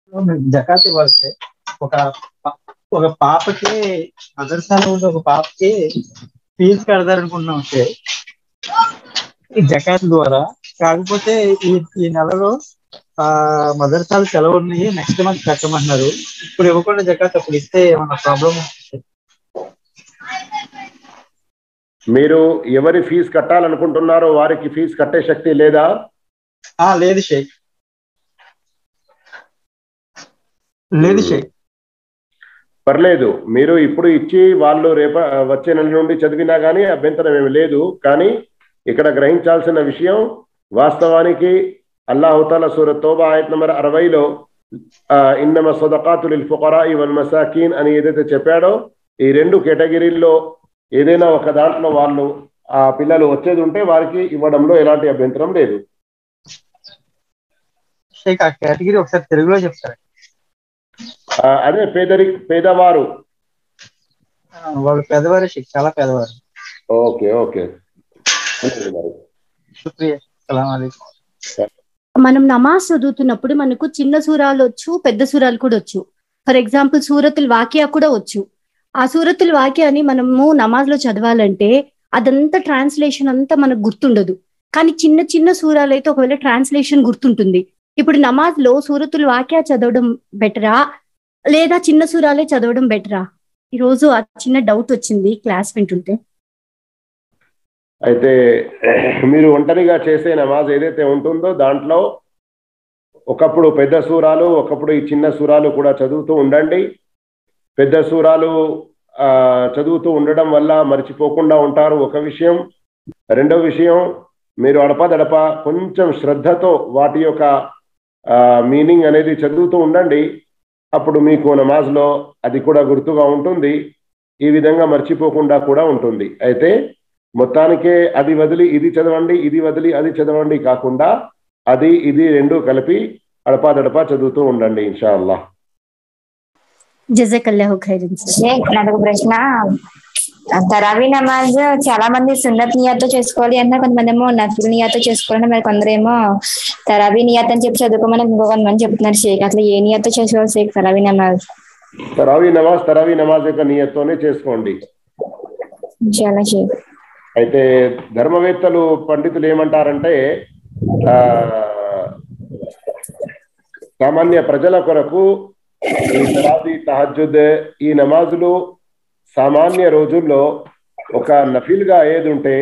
జకాత్ ఇవ్వాలి సార్. ఒక పా- ఒక పాపకి మదర్సాలో ఉన్న ఒక పాపకి ఫీజు కడతారనుకుంటున్నాం సార్ ఈ జకాత్ ద్వారా కాకపోతే ఈ ఈ నెలలో ఆ మదర్సాలు సెలవు ఉన్నాయి నెక్స్ట్ మంత్ కట్టమంటున్నారు ఇప్పుడు ఇవ్వకుండా జకాత్ అప్పుడు ఇస్తే ఏమన్నా ప్రాబ్లం మీరు ఎవరి ఫీజు కట్టాలనుకుంటున్నారో వారికి ఫీజు కట్టే శక్తి లేదా ఆ లేదు షేక్ లేదు షేక్ పర్లేదు మీరు ఇప్పుడు ఇచ్చి వాళ్ళు రేప వచ్చే నెల నుండి చదివినా కానీ అభ్యంతరం ఏమి లేదు కానీ ఇక్కడ గ్రహించాల్సిన విషయం వాస్తవానికి అల్లాహుతాల సూరత్ తోబా ఆయత్ నంబర్ అరవైలో ఇన్నమ సదకాతు లిల్ ఫుకరా వల్ మసాకీన్ అని ఏదైతే చెప్పాడో ఈ రెండు కేటగిరీల్లో ఏదైనా ఒక దాంట్లో వాళ్ళు ఆ పిల్లలు వచ్చేది ఉంటే వారికి ఇవ్వడంలో ఎలాంటి అభ్యంతరం లేదు షేక్ ఆ కేటగిరీ ఒకసారి తెలుగులో చెప్తారు ఆ, అదే పేదరి పేదవారు ఆ, వాళ్ళు పెద్దవారు షేక్ చాలా పెద్దవారు ఓకే ఓకే మరి శుక్రియా సలాం అలైకుం మనం నమాజ్ చదువుతున్నప్పుడు మనకు చిన్న సూరాలు వచ్చు పెద్ద సూరాలు కూడా వచ్చు ఫర్ ఎగ్జాంపుల్ సూరతుల్ వాక్యా కూడా వచ్చు ఆ సూరతుల్ వాక్యాని మనము నమాజ్ లో చదవాలంటే అదంతా ట్రాన్స్లేషన్ అంతా మనకు గుర్తుండదు కానీ చిన్న చిన్న సూరాలు అయితే ఒకవేళ ట్రాన్స్లేషన్ గుర్తుంటుంది ఇప్పుడు నమాజ్ లో సూరతుల్ వాక్యా చదవడం బెటరా లేదా చిన్న సూరాలే చదవడం బెటరా ఈ రోజు ఆ చిన్న డౌట్ వచ్చింది క్లాస్ వింటుంటే అయితే మీరు ఒంటరిగా చేసే నమాజ్ ఏదైతే ఉంటుందో దాంట్లో ఒకప్పుడు పెద్ద సూరాలు ఒకప్పుడు ఈ చిన్న సూరాలు కూడా చదువుతూ ఉండండి పెద్ద సూరాలు ఆ, చదువుతూ ఉండడం వల్ల మర్చిపోకుండా ఉంటారు ఒక విషయం రెండో విషయం మీరు అడపదడప కొంచెం శ్రద్ధతో వాటి యొక్క మీనింగ్ అనేది చదువుతూ ఉండండి అప్పుడు మీకు నమాజ్లో అది కూడా గుర్తుగా ఉంటుంది ఈ విధంగా మర్చిపోకుండా కూడా ఉంటుంది అయితే మొత్తానికే అది వదిలి ఇది చదవండి ఇది వదిలి అది చదవండి కాకుండా అది ఇది రెండు కలిపి అడపాదడపా చదువుతూ ఉండండి ఇన్షా అల్లాహ్ జజకల్లాహు ఖైరన్ సార్ షేక్ నాదొక ప్రశ్న తరావీ నమాజ్ చాలా మంది సున్నత్ నియాతో చేసుకోవాలి అన్న కొంతమంది ఏమో నఫిల్ నియాతో చేసుకోవాలని మరి కొందరేమో తరావీ నియాత్ అని చెప్పి చదువుకోమని ఇంకో కొంతమంది చెప్తున్నారు షేక్ అట్లా ఏ నియాతో చేసుకోవాలి షేక్ తరావీ నమాజ్ తరావీ నమాజ్ తరావీ నమాజ్ యొక్క నియత్తోనే చేసుకోండి చాలా షేక్ అయితే ధర్మవేత్తలు పండితులు ఏమంటారంటే ఆ సామాన్య ప్రజల కొరకు ఈ తరావీ తహజుద్ ఈ నమాజులు సామాన్య రోజుల్లో ఒక నఫీల్గా ఏది ఉంటే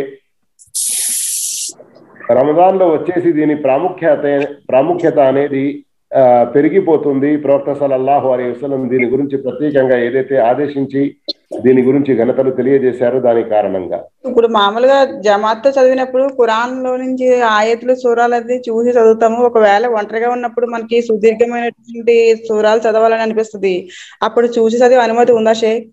రమదాన్ లో వచ్చేసి దీని ప్రాముఖ్యత ప్రాముఖ్యత అనేది ఆ, పెరిగిపోతుంది ప్రవక్త సల్లల్లాహు అలైహి వసల్లం దీని గురించి ప్రత్యేకంగా ఏదైతే ఆదేశించి దీని గురించి ఘనతలు తెలియజేశారో దాని కారణంగా ఇప్పుడు మామూలుగా జమాత్తో చదివినప్పుడు ఖురాన్ లో నుంచి ఆయతులు సూరాలు అది చూసి చదువుతాము ఒకవేళ ఒంటరిగా ఉన్నప్పుడు మనకి సుదీర్ఘమైనటువంటి సూరాలు చదవాలని అనిపిస్తుంది అప్పుడు చూసి చదివే అనుమతి ఉందా షేక్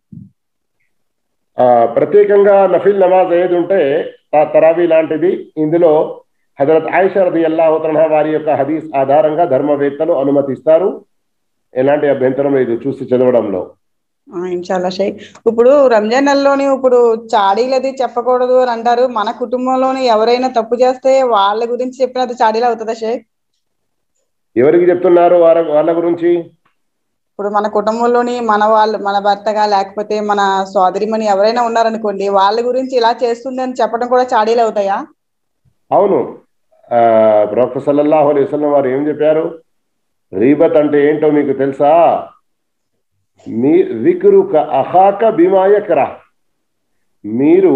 ఆ ప్రత్యేకంగా నఫిల్ నమాజ్ ఏది ఉంటే ఆ తరావీ లాంటిది ఇందులో హజరత్ ఆయిషా రది అల్లాహుతన వారి యొక్క హదీస్ ఆధారంగా ధర్మవేత్తలు అనుమతిస్తారు ఎలాంటి అభ్యంతరం లేదు చూసి చదవడంలో ఆ, ఇన్షాల్లా షేక్ ఇప్పుడు రంజాన్ నెలలోని ఇప్పుడు చాడీలది చెప్పకూడదు అని అంటారు మన కుటుంబంలోని ఎవరైనా తప్పు చేస్తే వాళ్ళ గురించి చెప్పినది చాడీలు అవుతుందా షేక్ ఎవరికి చెప్తున్నారు వారి వాళ్ళ గురించి ఇప్పుడు మన కుటుంబంలోని మన వాళ్ళు మన భర్తగా లేకపోతే మన సోదరిమణి ఎవరైనా ఉన్నారనుకోండి వాళ్ళ గురించి ఇలా చేస్తుంది అని చెప్పడం కూడా చాడీలు అవుతాయా అవును ఆ, ప్రవక్త సల్లల్లాహు అలైహి వసల్లం వారు ఏం చెప్పారు రీబత్ అంటే ఏంటో మీకు తెలుసా మీ విక్రుక అహాక బిమాయకరా మీరు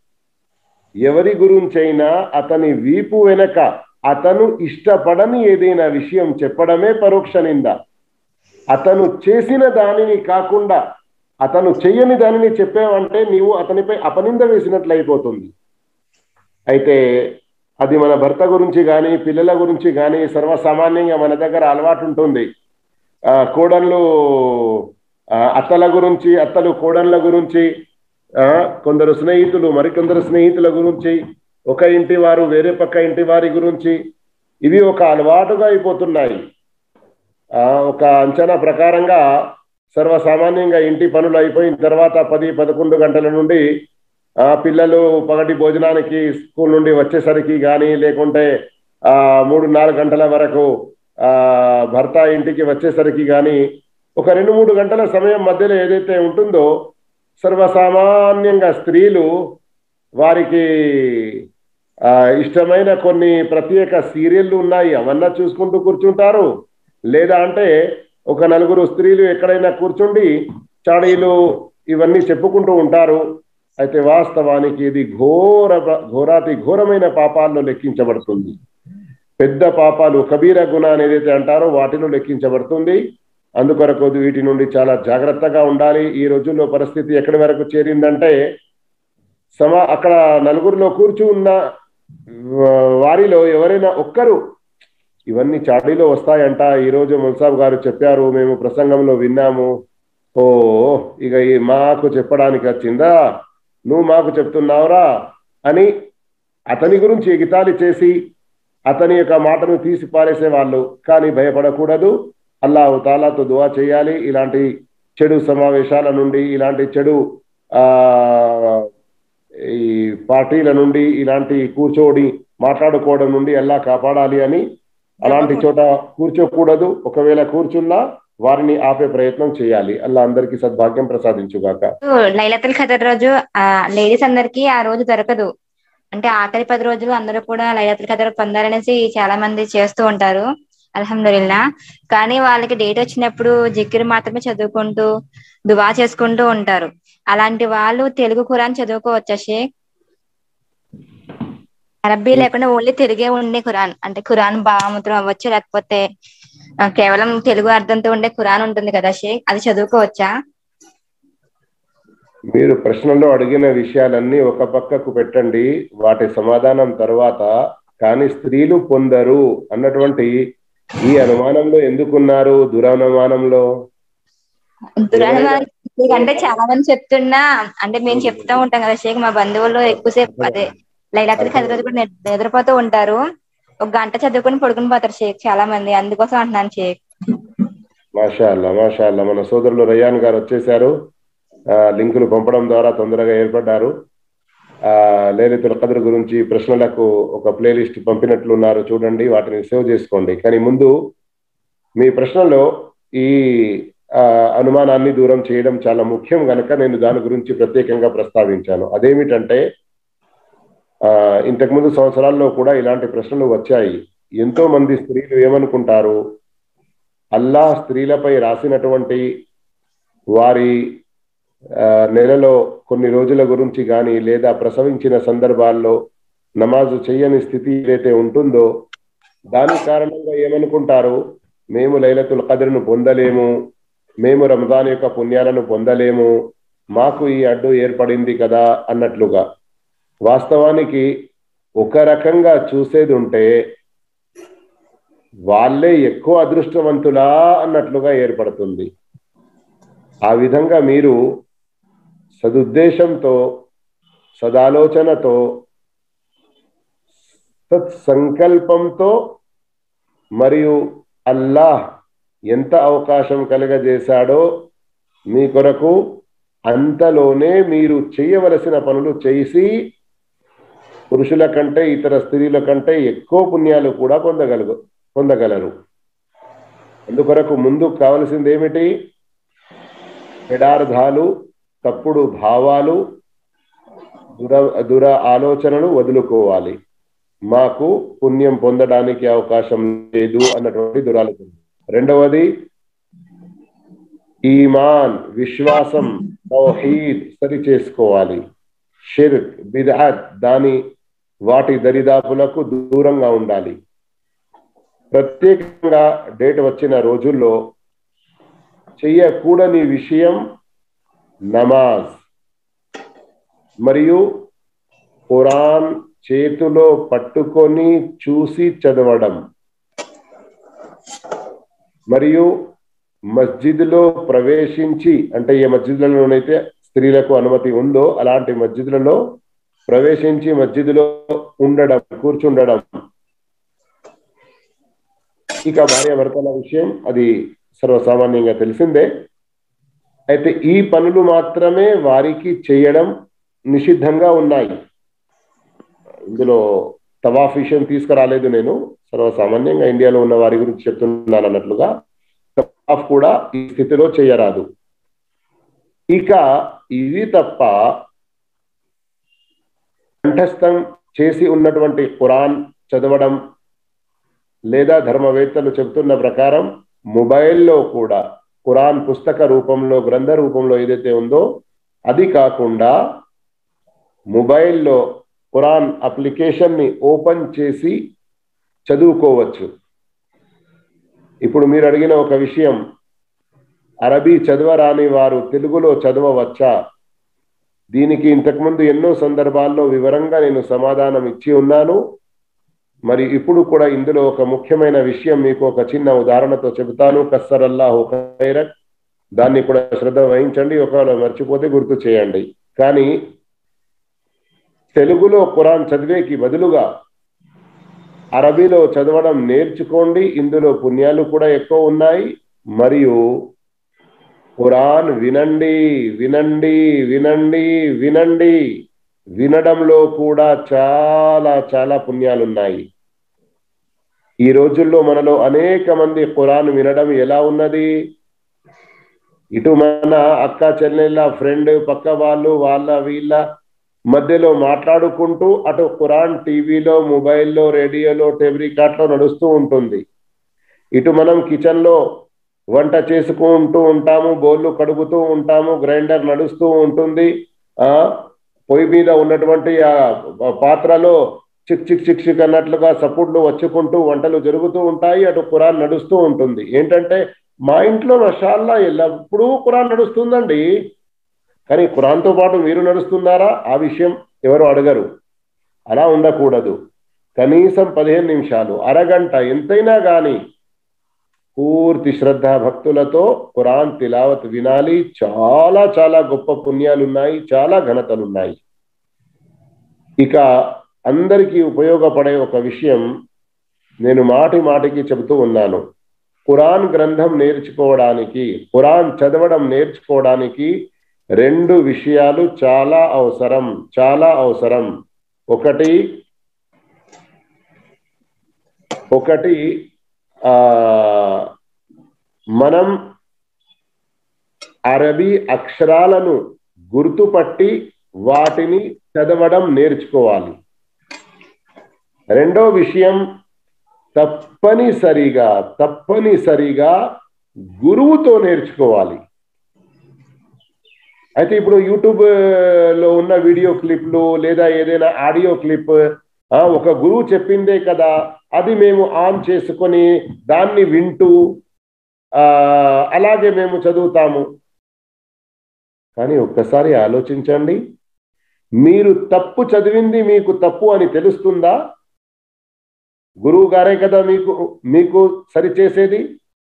ఎవరి గురించైనా అతని వీపు వెనక అతను ఇష్టపడని ఏదైనా విషయం చెప్పడమే పరోక్ష నింద అతను చేసిన దానిని కాకుండా అతను చెయ్యని దానిని చెప్పావంటే నీవు అతనిపై అపనింద వేసినట్లు అయిపోతుంది అయితే అది మన భర్త గురించి కానీ పిల్లల గురించి కానీ సర్వసామాన్యంగా మన దగ్గర అలవాటు ఉంటుంది ఆ, కోడళ్ళు ఆ, అత్తల గురించి అత్తలు కోడళ్ళ గురించి ఆ, కొందరు స్నేహితులు మరికొందరు స్నేహితుల గురించి ఒక ఇంటి వారు వేరే పక్క ఇంటి వారి గురించి ఇవి ఒక అలవాటుగా అయిపోతున్నాయి ఆ, ఒక అంచనా ప్రకారంగా సర్వసామాన్యంగా ఇంటి పనులు అయిపోయిన తర్వాత పది పదకొండు గంటల నుండి ఆ పిల్లలు పగటి భోజనానికి స్కూల్ నుండి వచ్చేసరికి కానీ లేకుంటే ఆ మూడు నాలుగు గంటల వరకు ఆ భర్త ఇంటికి వచ్చేసరికి కానీ ఒక రెండు మూడు గంటల సమయం మధ్యలో ఏదైతే ఉంటుందో సర్వసామాన్యంగా స్త్రీలు వారికి ఆ, ఇష్టమైన కొన్ని ప్రత్యేక సీరియళ్ళు ఉన్నాయి అవన్నా చూసుకుంటూ కూర్చుంటారు లేదా అంటే ఒక నలుగురు స్త్రీలు ఎక్కడైనా కూర్చుండి చాడీలు ఇవన్నీ చెప్పుకుంటూ ఉంటారు అయితే వాస్తవానికి ఇది ఘోర ఘోరాతి ఘోరమైన పాపాల్లో లెక్కించబడుతుంది పెద్ద పాపాలు కబీర గుణ అని ఏదైతే అంటారో వాటిలో లెక్కించబడుతుంది అందుకొరకు వీటి నుండి చాలా జాగ్రత్తగా ఉండాలి ఈ రోజుల్లో పరిస్థితి ఎక్కడి వరకు చేరిందంటే సమా అక్కడ నలుగురిలో కూర్చున్న వారిలో ఎవరైనా ఒక్కరు ఇవన్నీ చాడీలో వస్తాయంట ఈరోజు మున్సాబ్ గారు చెప్పారు మేము ప్రసంగంలో విన్నాము ఓ ఇక ఈ మాకు చెప్పడానికి వచ్చిందా నువ్వు మాకు చెప్తున్నావురా అని అతని గురించి ఎగితాళి చేసి అతని యొక్క మాటను తీసి పారేసే వాళ్ళు కానీ భయపడకూడదు అల్లాహు తాలాతో దువా చేయాలి ఇలాంటి చెడు సమావేశాల నుండి ఇలాంటి చెడు ఆ ఈ పార్టీల నుండి ఇలాంటి కూర్చోడి మాట్లాడుకోవడం నుండి ఎలా కాపాడాలి అని అలాంటి చోట కూర్చోకూడదు ఒకవేళ కూర్చున్నా వారిని ఆపే ప్రయత్నం చేయాలి అల్లా అందరికీ సద్భాగ్యం ప్రసాదించుగాక లైలతుల్ ఖదర్ రోజు ఆ లేడీస్ అందరికి ఆ రోజు దొరకదు అంటే ఆఖరి పది రోజులు అందరూ కూడా లైలతుల్ ఖదర్ పొందాలనేసి చాలా మంది చేస్తూ ఉంటారు అల్హమ్దుల్లా కానీ వాళ్ళకి డేట్ వచ్చినప్పుడు జిక్కిరి మాత్రమే చదువుకుంటూ దువా చేసుకుంటూ ఉంటారు అలాంటి వాళ్ళు తెలుగు ఖురాన్ చదువుకోవచ్చా షేక్ అరబ్బీ లేకుండా ఓన్లీ తెలుగే ఉండే ఖురాన్ అంటే ఖురాన్ భావముద్రం అవ్వచ్చు లేకపోతే ఆ, కేవలం తెలుగు అర్థంతో ఉండే ఖురాన్ ఉంటుంది కదా షేక్ అది చదువుకోవచ్చా మీరు ప్రశ్నలో అడిగిన విషయాలన్నీ ఒక పక్కకు పెట్టండి వాటి సమాధానం తర్వాత కానీ స్త్రీలు పొందరు అన్నటువంటి ఈ అనుమానంలో ఎందుకున్నారు దురనుమానంలో దురనుమానం షేక్ అంటే చాలా మంది చెప్తున్నా అంటే మేము చెప్తా ఉంటాం కదా షేక్ మా బంధువులు ఎక్కువసేపు అదే లైలాతుల్ ఖదర్ రోజు కూడా నిద్ర- నిద్రపోతూ ఉంటారు ఒక గంట చదువుకొని పడుకుని పోతారు షేక్ చాలా మంది అందుకోసం అంటున్నాను షేక్ మాషా అల్లా మాషా అల్లా మన సోదరులు రయాన్ గారు వచ్చేసారు ఆ, లింకులు పంపడం ద్వారా తొందరగా ఏర్పడ్డారు ఆ లేలితుల కదర్ గురించి ప్రశ్నలకు ఒక ప్లేలిస్ట్ పంపినట్లున్నారు చూడండి వాటిని సేవ్ చేసుకోండి కానీ ముందు మీ ప్రశ్నలో ఈ ఆ, అనుమానాన్ని దూరం చేయడం చాలా ముఖ్యం గనక నేను దాని గురించి ప్రత్యేకంగా ప్రస్తావించాను అదేమిటంటే ఆ ఇంతకుముందు సంవత్సరాల్లో కూడా ఇలాంటి ప్రశ్నలు వచ్చాయి ఎంతో మంది స్త్రీలు ఏమనుకుంటారు అల్లా స్త్రీలపై రాసినటువంటి వారి ఆ, నెలలో కొన్ని రోజుల గురించి కానీ లేదా ప్రసవించిన సందర్భాల్లో నమాజు చేయని స్థితి ఏదైతే ఉంటుందో దాని కారణంగా ఏమనుకుంటారు మేము లైలతుల్ కదర్ను పొందలేము మేము రంజాన్ యొక్క పుణ్యాలను పొందలేము మాకు ఈ అడ్డు ఏర్పడింది కదా అన్నట్లుగా వాస్తవానికి ఒక రకంగా చూసేది ఉంటే వాళ్ళే ఎక్కువ అదృష్టవంతులా అన్నట్లుగా ఏర్పడుతుంది ఆ విధంగా మీరు సదుద్దేశంతో సదాలోచనతో సత్సంకల్పంతో మరియు అల్లాహ్ ఎంత అవకాశం కలగజేశాడో మీ కొరకు అంతలోనే మీరు చేయవలసిన పనులు చేసి పురుషుల కంటే ఇతర స్త్రీల కంటే ఎక్కువ పుణ్యాలు కూడా పొందగలుగు పొందగలరు అందుకొరకు ముందు కావలసింది ఏమిటి పెడార్థాలు తప్పుడు భావాలు దుర దుర ఆలోచనలు వదులుకోవాలి మాకు పుణ్యం పొందడానికి అవకాశం లేదు అన్నటువంటి దురాలోచన రెండవది ఈమాన్ విశ్వాసం తౌహీద్ సరి చేసుకోవాలి షిర్క్ బిదఅత్ దాని వాటి దరిదాపులకు దూరంగా ఉండాలి ప్రత్యేకంగా డేట్ వచ్చిన రోజుల్లో చెయ్యకూడని విషయం నమాజ్ మరియు ఖురాన్ చేతిలో పట్టుకొని చూసి చదవడం మరియు మస్జిద్లో ప్రవేశించి అంటే ఏ మస్జిద్లలోనైతే స్త్రీలకు అనుమతి ఉందో అలాంటి మస్జిద్లలో ప్రవేశించి మస్జిద్లో ఉండడం కూర్చుండడం ఇక భార్యాభర్తల విషయం అది సర్వసామాన్యంగా తెలిసిందే అయితే ఈ పనులు మాత్రమే వారికి చేయడం నిషిద్ధంగా ఉన్నాయి ఇందులో తవాఫ్ విషయం తీసుకురాలేదు నేను సర్వసామాన్యంగా ఇండియాలో ఉన్న వారి గురించి చెప్తున్నాను అన్నట్లుగా తవాఫ్ కూడా ఈ స్థితిలో చేయరాదు ఇక ఇది తప్ప కంఠస్థం చేసి ఉన్నటువంటి ఖురాన్ చదవడం లేదా ధర్మవేత్తలు చెబుతున్న ప్రకారం మొబైల్లో కూడా ఖురాన్ పుస్తక రూపంలో గ్రంథ రూపంలో ఏదైతే ఉందో అది కాకుండా మొబైల్లో ఖురాన్ అప్లికేషన్ని ఓపెన్ చేసి చదువుకోవచ్చు ఇప్పుడు మీరు అడిగిన ఒక విషయం అరబీ చదవరాని వారు తెలుగులో చదవవచ్చా దీనికి ఇంతకుముందు ఎన్నో సందర్భాల్లో వివరంగా నేను సమాధానం ఇచ్చి ఉన్నాను మరి ఇప్పుడు కూడా ఇందులో ఒక ముఖ్యమైన విషయం మీకు ఒక చిన్న ఉదాహరణతో చెబుతాను కస్సరల్లాహు ఖైరక్ దాన్ని కూడా శ్రద్ధ వహించండి ఒకవేళ మర్చిపోతే గుర్తు చేయండి కానీ తెలుగులో ఖురాన్ చదివేకి బదులుగా అరబీలో చదవడం నేర్చుకోండి ఇందులో పుణ్యాలు కూడా ఎక్కువ ఉన్నాయి మరియు ఖురాన్ వినండి వినండి వినండి వినండి వినడంలో కూడా చాలా చాలా పుణ్యాలు ఉన్నాయి ఈ రోజుల్లో మనలో అనేక మంది ఖురాన్ వినడం ఎలా ఉన్నది ఇటు మన అక్క చెల్లెళ్ళ ఫ్రెండ్ పక్క వాళ్ళు వాళ్ళ వీళ్ళ మధ్యలో మాట్లాడుకుంటూ అటు ఖురాన్ టీవీలో మొబైల్లో రేడియోలో టెబ్రికాట్లో నడుస్తూ ఉంటుంది ఇటు మనం కిచెన్లో వంట చేసుకుంటూ ఉంటాము బోళ్ళు కడుగుతూ ఉంటాము గ్రైండర్ నడుస్తూ ఉంటుంది ఆ పొయ్యి మీద ఉన్నటువంటి ఆ పాత్రలో చిక్ చిక్ చిక్ చిక్ అన్నట్లుగా సపోర్ట్లు వచ్చుకుంటూ వంటలు జరుగుతూ ఉంటాయి అటు ఖురాన్ నడుస్తూ ఉంటుంది ఏంటంటే మా ఇంట్లో మషాల్లా ఎల్లప్పుడూ ఖురాన్ నడుస్తుందండి కానీ ఖురాన్తో పాటు మీరు నడుస్తున్నారా ఆ విషయం ఎవరు అడగరు అలా ఉండకూడదు కనీసం పదిహేను నిమిషాలు అరగంట ఎంతైనా కానీ పూర్తి శ్రద్ధ భక్తులతో ఖురాన్ తిలావత్ వినాలి చాలా చాలా గొప్ప పుణ్యాలు ఉన్నాయి చాలా ఘనతలు ఉన్నాయి ఇక అందరికీ ఉపయోగపడే ఒక విషయం నేను మాటి మాటికి చెబుతూ ఉన్నాను ఖురాన్ గ్రంథం నేర్చుకోవడానికి ఖురాన్ చదవడం నేర్చుకోవడానికి రెండు విషయాలు చాలా అవసరం చాలా అవసరం ఒకటి ఒకటి ఆ మనం అరబీ అక్షరాలను గుర్తుపట్టి వాటిని చదవడం నేర్చుకోవాలి రెండో విషయం తప్పనిసరిగా తప్పనిసరిగా గురువుతో నేర్చుకోవాలి అయితే ఇప్పుడు యూట్యూబ్ లో ఉన్న వీడియో క్లిప్లు లేదా ఏదైనా ఆడియో క్లిప్ ఒక గురువు చెప్పిందే కదా అది మేము ఆన్ చేసుకొని దాన్ని వింటూ అలాగే మేము చదువుతాము కానీ ఒక్కసారి ఆలోచించండి మీరు తప్పు చదివింది మీకు తప్పు అని తెలుస్తుందా గురువు గారే కదా మీకు మీకు సరిచేసేది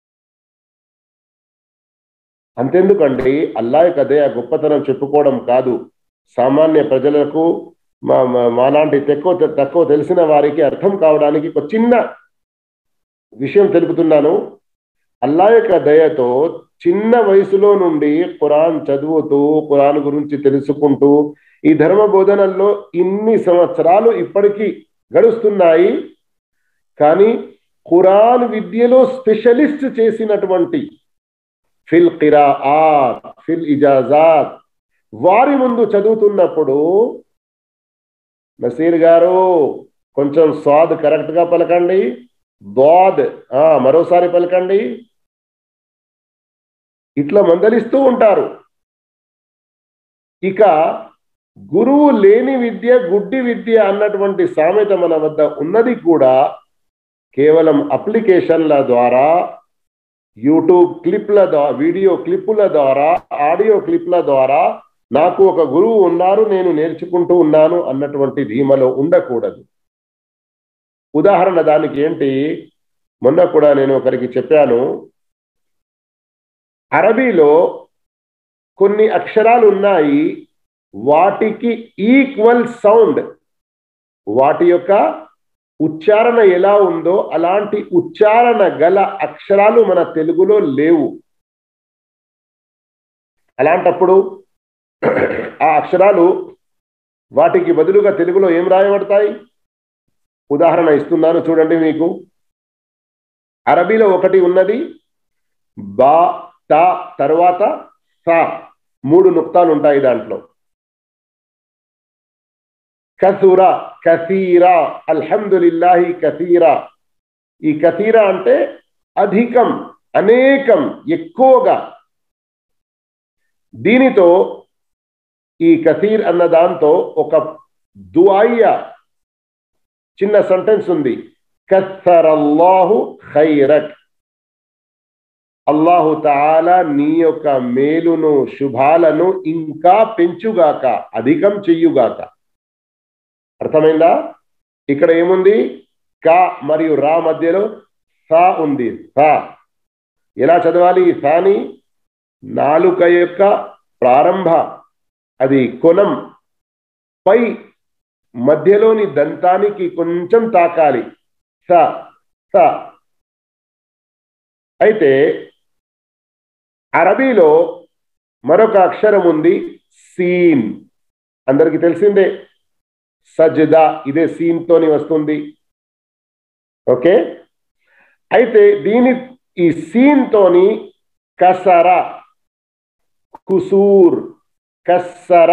అంతెందుకండి అల్లా కదే ఆ గొప్పతనం చెప్పుకోవడం కాదు సామాన్య ప్రజలకు మా మాలాంటి తక్కువ తక్కువ తెలిసిన వారికి అర్థం కావడానికి ఒక చిన్న విషయం తెలుపుతున్నాను అల్లా యొక్క దయతో చిన్న వయసులో నుండి ఖురాన్ చదువుతూ ఖురాన్ గురించి తెలుసుకుంటూ ఈ ధర్మ బోధనల్లో ఇన్ని సంవత్సరాలు ఇప్పటికీ గడుస్తున్నాయి కానీ ఖురాన్ విద్యలో స్పెషలిస్ట్ చేసినటువంటి ఫిల్ కిరాఆత్ ఫిల్ ఇజాజాత్ వారి ముందు చదువుతున్నప్పుడు నసీర్ గారు కొంచెం స్వాద్ కరెక్ట్ గా పలకండి దాద్ మరోసారి పలకండి ఇట్లా మందలిస్తూ ఉంటారు ఇక గురువు లేని విద్య గుడ్డి విద్య అన్నటువంటి సామెత మన వద్ద ఉన్నది కూడా కేవలం అప్లికేషన్ల ద్వారా యూట్యూబ్ క్లిప్ల ద్వారా వీడియో క్లిప్పుల ద్వారా ఆడియో క్లిప్ల ద్వారా నాకు ఒక గురువు ఉన్నారు నేను నేర్చుకుంటూ ఉన్నాను అన్నటువంటి ధీమలో ఉండకూడదు ఉదాహరణ దానికి ఏంటి మొన్న కూడా నేను ఒకరికి చెప్పాను అరబీలో కొన్ని అక్షరాలు ఉన్నాయి వాటికి ఈక్వల్ సౌండ్ వాటి యొక్క ఉచ్చారణ ఎలా ఉందో అలాంటి ఉచ్చారణ గల అక్షరాలు మన తెలుగులో లేవు అలాంటప్పుడు ఆ అక్షరాలు వాటికి బదులుగా తెలుగులో ఏం రాయబడతాయి ఉదాహరణ ఇస్తున్నాను చూడండి మీకు అరబీలో ఒకటి ఉన్నది బా టా తర్వాత సా మూడు నుక్తాలు ఉంటాయి దాంట్లో కసురా కసీరా అల్హమ్దులిల్లాహి కసీరా ఈ కసీరా అంటే అధికం అనేకం ఎక్కువగా దీనితో ఈ కసీర్ అన్న దాంతో ఒక దుఆయ్య చిన్న సెంటెన్స్ ఉంది కస్సరల్లాహు ఖైరక్ అల్లాహు తాలా నీ యొక్క మేలును శుభాలను ఇంకా పెంచుగాక అధికం చెయ్యుగాక అర్థమైందా ఇక్కడ ఏముంది కా మరియు రా మధ్యలో సా ఉంది సా ఎలా చదవాలి ఈ సాని నాలుక యొక్క ప్రారంభ అది కొనం పై మధ్యలోని దంతానికి కొంచెం తాకాలి స స అయితే అరబీలో మరొక అక్షరం ఉంది సీన్ అందరికి తెలిసిందే సజ్దా ఇదే సీన్ తోని వస్తుంది ఓకే అయితే దీని ఈ సీన్ తోని కసర కుసూర్ కస్సర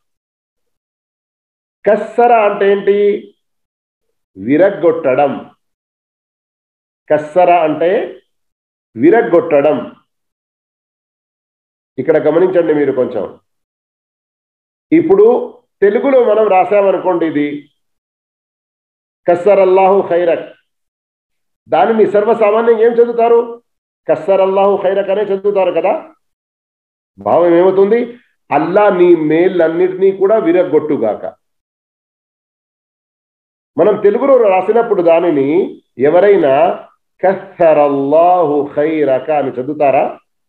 కస్సర అంటే ఏంటి విరగ్గొట్టడం కస్సర అంటే విరగ్గొట్టడం ఇక్కడ గమనించండి మీరు కొంచెం ఇప్పుడు తెలుగులో మనం రాసామనుకోండి ఇది కస్సర్ అల్లాహు ఖైరక్ దానిని సర్వసామాన్యంగా ఏం చదువుతారు కస్సర్ అల్లాహు ఖైరక్ అనే చదువుతారు కదా భావం ఏమవుతుంది అల్లా నీ మేళ్ళన్నిటినీ కూడా విరగొట్టుగాక మనం తెలుగులో రాసినప్పుడు దానిని ఎవరైనా కస్సరల్లాహు ఖైరక అని చదువుతారా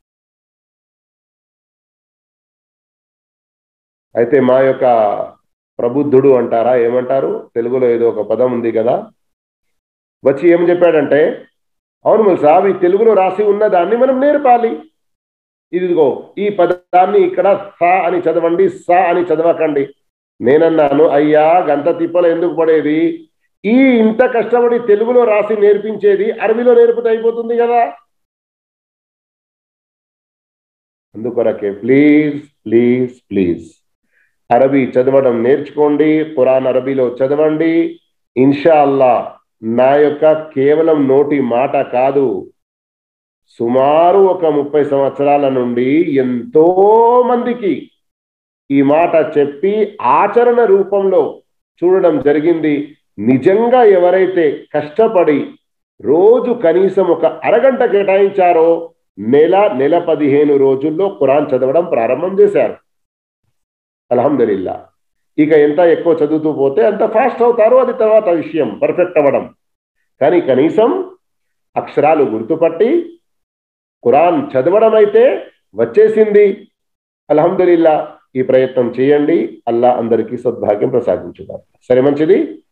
అయితే మా యొక్క ప్రబుద్ధుడు అంటారా ఏమంటారు తెలుగులో ఏదో ఒక పదం ఉంది కదా వచ్చి ఏం చెప్పాడంటే అవును మరి సాబ్ ఈ తెలుగులో రాసి ఉన్న దాన్ని మనం నేర్పాలి ఇదిగో ఈ పదాన్ని ఇక్కడ సా అని చదవండి సా అని చదవకండి నేనన్నాను అయ్యా గంత తిప్పలు ఎందుకు పడేది ఈ ఇంత కష్టపడి తెలుగులో రాసి నేర్పించేది అరబీలో నేర్పితే అయిపోతుంది కదా అందుకొరకే ప్లీజ్ ప్లీజ్ ప్లీజ్ అరబీ చదవడం నేర్చుకోండి ఖురాన్ అరబీలో చదవండి ఇన్షా అల్లా నా యొక్క కేవలం నోటి మాట కాదు సుమారు ఒక ముప్పై సంవత్సరాల నుండి ఎంతో మందికి ఈ మాట చెప్పి ఆచరణ రూపంలో చూడడం జరిగింది నిజంగా ఎవరైతే కష్టపడి రోజు కనీసం ఒక అరగంట కేటాయించారో నెల నెల పదిహేను రోజుల్లో ఖురాన్ చదవడం ప్రారంభం చేశారు అల్హమ్దుల్లా ఇక ఎంత ఎక్కువ చదువుతూ పోతే అంత ఫాస్ట్ అవుతారు అది తర్వాత విషయం పర్ఫెక్ట్ అవ్వడం కానీ కనీసం అక్షరాలు గుర్తుపట్టి ఖురాన్ చదవడం అయితే వచ్చేసింది అల్హమ్దుల్లా ఈ ప్రయత్నం చేయండి అల్లా అందరికీ సద్భాగ్యం ప్రసాదించుదాం సరే మంచిది